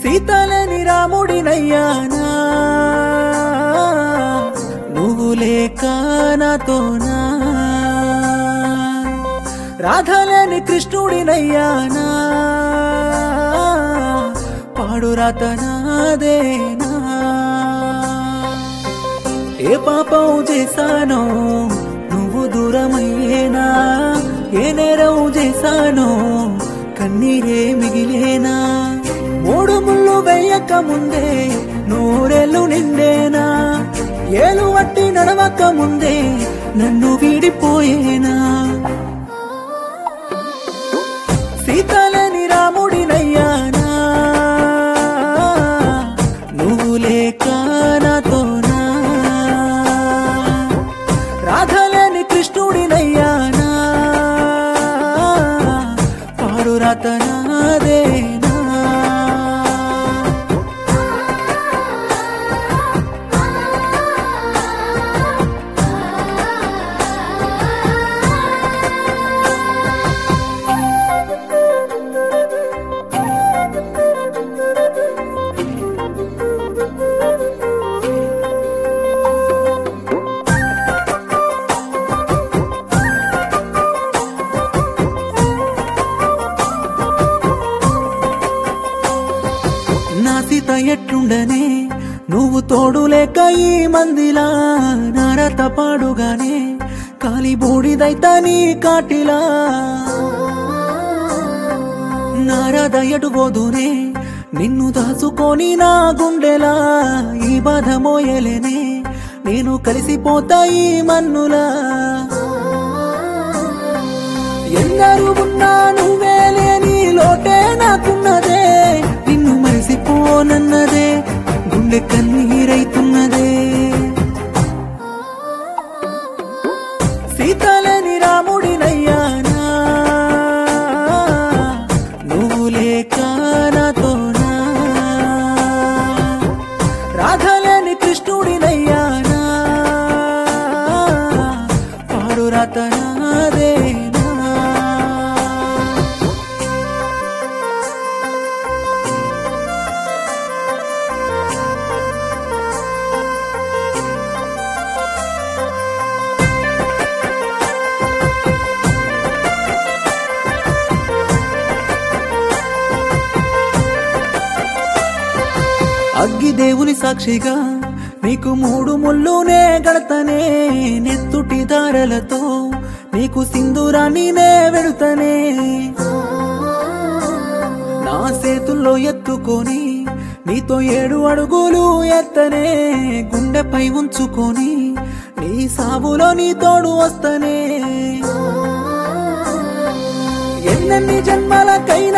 సీతలేని రాముడినయ్యానా నువ్వు లేక నాతోనా రాధలేని కృష్ణుడినయ్యానా పాడురాతనాదేనా ఏ పాపం చేశానో నువ్వు దూరమయ్యేనా ఏ నేరం చేశానో కన్నీరే మిగిలేనా మూడు ముళ్ళు వెయ్యక ముందే నూరెళ్ళు నిండేనా ఏలు వట్టి నడవక ముందే నన్ను వీడిపోయేనా సీతలని రాముడినయ్యానా నువ్వు లేక నాతోనా రాధలేని కృష్ణుడినయ్యానా పాడురాతనాదేనా నా సీత ఎట్లుండనే నువ్వు తోడు లేక ఈ మందిలా నారత పాడుగానే కాలి బూడిదైతా నీ కాటిలా నారద ఎటుబోదునే నిన్ను దాచుకొని నా గుండెలా ఈ బాధ మోయలేనే నేను కలిసిపోతా ఈ మన్నులా ఎందరు ఉన్నా నువ్వే లేని లోటే నాకున్నదే నిన్ను మరిసిపోనన్నదే గుండె కన్నీరైతున్నదే సీతలని రాముడినయ్యానా నువ్వు లేక నాతోనా రాధలేని కృష్ణుడినయ్యానా పాడురాతనాదేనా అగ్గి దేవుని సాక్షిగా నీకు మూడు ముళ్ళునే గడతనే నెత్తుటి దారలతో నీకు సింధూరాన్ని నే వెడుతనే నా చేతుల్లో ఎత్తుకొని నీతో ఏడు అడుగులు ఎత్తనే గుండెపై ఉంచుకొని నీ సాబులో నీ తోడు వస్తనే ఎన్నెన్ని జన్మలకైనా